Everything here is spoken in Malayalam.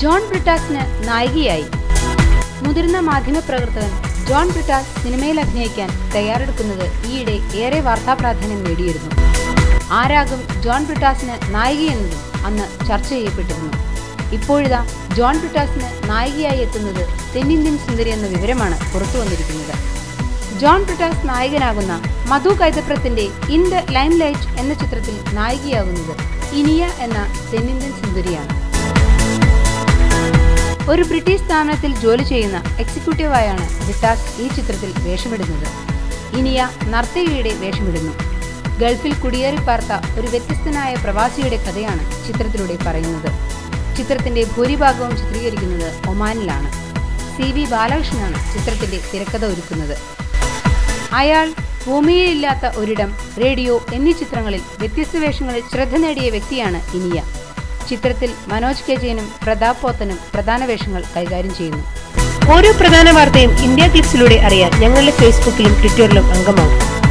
ജോൺ ബ്രിട്ടാസിന് നായികയായി മുതിർന്ന മാധ്യമപ്രവർത്തകൻ ജോൺ ബ്രിട്ടാസ് സിനിമയിൽ അഭിനയിക്കാൻ തയ്യാറെടുക്കുന്നത് ഈയിടെ ഏറെ വാർത്താപ്രാധാന്യം നേടിയിരുന്നു ആരാകും ജോൺ ബ്രിട്ടാസിന് നായികയെന്നതും അന്ന് ചർച്ച ചെയ്യപ്പെട്ടിരുന്നു ഇപ്പോഴിതാ ജോൺ ബ്രിട്ടാസിന് നായികയായി എത്തുന്നത് തെന്നിന്ത്യൻ സുന്ദരി എന്ന വിവരമാണ് പുറത്തു വന്നിരിക്കുന്നത് ജോൺ ബ്രിട്ടാസ് നായകനാകുന്ന മധു കൈതപ്രത്തിന്റെ ഇൻ ദ ലൈം ലൈറ്റ് എന്ന ചിത്രത്തിൽ നായികയാകുന്നത് ഇനിയ എന്ന തെന്നിന്ത്യൻ സുന്ദരിയാണ് ഒരു ബ്രിട്ടീഷ് സ്ഥാപനത്തിൽ ജോലി ചെയ്യുന്ന എക്സിക്യൂട്ടീവായാണ് വിട്ടാസ് ഈ ചിത്രത്തിൽ വേഷമിടുന്നത് ഇനിയ നർത്തകിയുടെ വേഷമിടുന്നു ഗൾഫിൽ കുടിയേറി പാർത്ത ഒരു വ്യത്യസ്തനായ പ്രവാസിയുടെ കഥയാണ് ചിത്രത്തിലൂടെ പറയുന്നത് ചിത്രത്തിന്റെ ഭൂരിഭാഗവും ചിത്രീകരിക്കുന്നത് ഒമാനിലാണ് സി വി ബാലകൃഷ്ണനാണ് ചിത്രത്തിന്റെ തിരക്കഥ ഒരുക്കുന്നത് അയാൾ ഭൂമിയിലില്ലാത്ത ഒരിടം റേഡിയോ എന്നീ ചിത്രങ്ങളിൽ വ്യത്യസ്ത വേഷങ്ങളിൽ ശ്രദ്ധ നേടിയ വ്യക്തിയാണ് ഇനിയ ചിത്രത്തിൽ മനോജ് കെ ജയനും പ്രതാപ് പോത്തനും പ്രധാന വേഷങ്ങൾ കൈകാര്യം ചെയ്യുന്നു ഓരോ പ്രധാന വാർത്തയും ഇന്ത്യ ക്ലിപ്സിലൂടെ അറിയാൻ ഞങ്ങളുടെ ഫേസ്ബുക്കിലും ട്വിറ്ററിലും അംഗമാകും